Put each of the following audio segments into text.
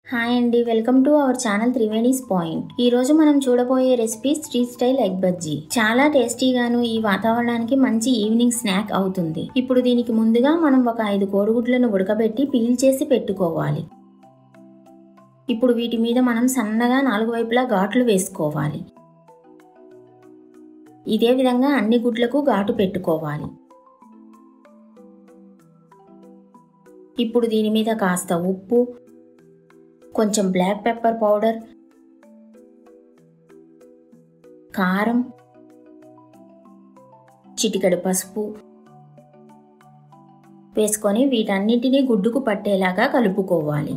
hi అండి welcome to our channel Triveni's point ఈ రోజు మనం చూడబోయే recipe street style egg bajji చాలా టేస్టీగాను ఈ వాతావరణానికి మంచి ఈవినింగ్ స్నాక్ అవుతుంది ఇప్పుడు దీనికి ముందుగా మనం ఒక ఐదు కోడిగుడ్లను ఉడకబెట్టి పీల్ చేసి పెట్టుకోవాలి ఇప్పుడు వీటి మీద మనం సన్నగా నాలుగు వైపులా ఘాట్లు వేసుకోవాలి ఇదే విధంగా అన్ని గుడ్లకు ఘాటు పెట్టుకోవాలి ఇప్పుడు దీని మీద కాస్త ఉప్పు కొంచెం బ్లాక్ పెప్పర్ పౌడర్ కారం చిటికెడు పసుపు వేసుకొని వీటన్నిటినీ గుడ్డుకు పట్టేలాగా కలుపుకోవాలి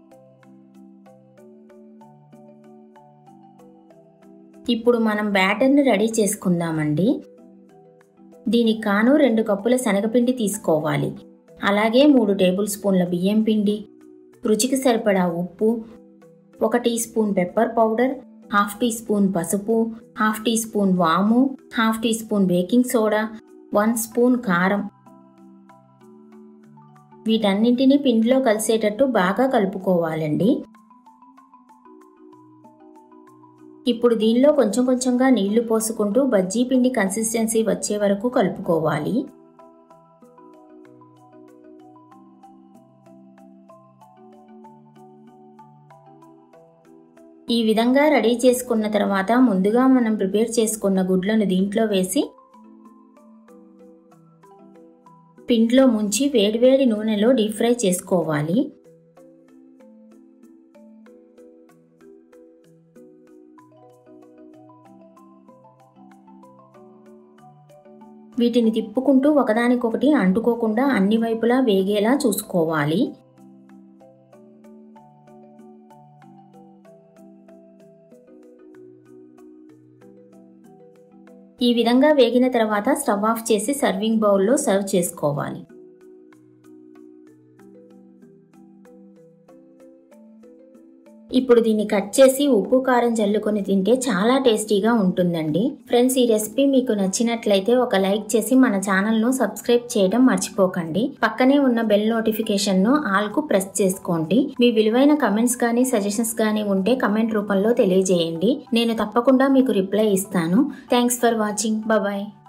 ఇప్పుడు మనం బ్యాటర్ని రెడీ చేసుకుందామండి దీనికి కాను రెండు కప్పుల శనగపిండి తీసుకోవాలి అలాగే మూడు టేబుల్ స్పూన్ల బియ్యం పిండి రుచికి సరిపడా ఉప్పు ఒక teaspoon pepper powder half teaspoon పసుపు హాఫ్ టీ స్పూన్ వాము half teaspoon baking soda one spoon కారం వీటన్నింటినీ పిండిలో కలిసేటట్టు బాగా కలుపుకోవాలండి ఇప్పుడు దీనిలో కొంచెం కొంచెంగా నీళ్లు పోసుకుంటూ బజ్జీ పిండి కన్సిస్టెన్సీ వచ్చే వరకు కలుపుకోవాలి ఈ విధంగా రెడీ చేసుకున్న తర్వాత ముందుగా మనం ప్రిపేర్ చేసుకున్న గుడ్లను దీంట్లో వేసి పిండిలో ముంచి వేడివేడి నూనెలో డీప్ ఫ్రై చేసుకోవాలి వీటిని తిప్పుకుంటూ ఒకదానికొకటి అంటుకోకుండా అన్ని వైపులా వేగేలా చూసుకోవాలి ఈ విధంగా వేగిన తర్వాత స్టవ్ ఆఫ్ చేసి సర్వింగ్ బౌల్లో సర్వ్ చేసుకోవాలి ఇప్పుడు దీన్ని కట్ చేసి ఉప్పు కారం జల్లుకొని తింటే చాలా టేస్టీగా ఉంటుందండి ఫ్రెండ్స్ ఈ రెసిపీ మీకు నచ్చినట్లయితే ఒక లైక్ చేసి మన ఛానల్ను సబ్స్క్రైబ్ చేయడం మర్చిపోకండి పక్కనే ఉన్న బెల్ నోటిఫికేషన్ను ఆల్కు ప్రెస్ చేసుకోండి మీ విలువైన కమెంట్స్ కానీ సజెషన్స్ కానీ ఉంటే కమెంట్ రూపంలో తెలియజేయండి నేను తప్పకుండా మీకు రిప్లై ఇస్తాను థ్యాంక్స్ ఫర్ వాచింగ్ బాయ్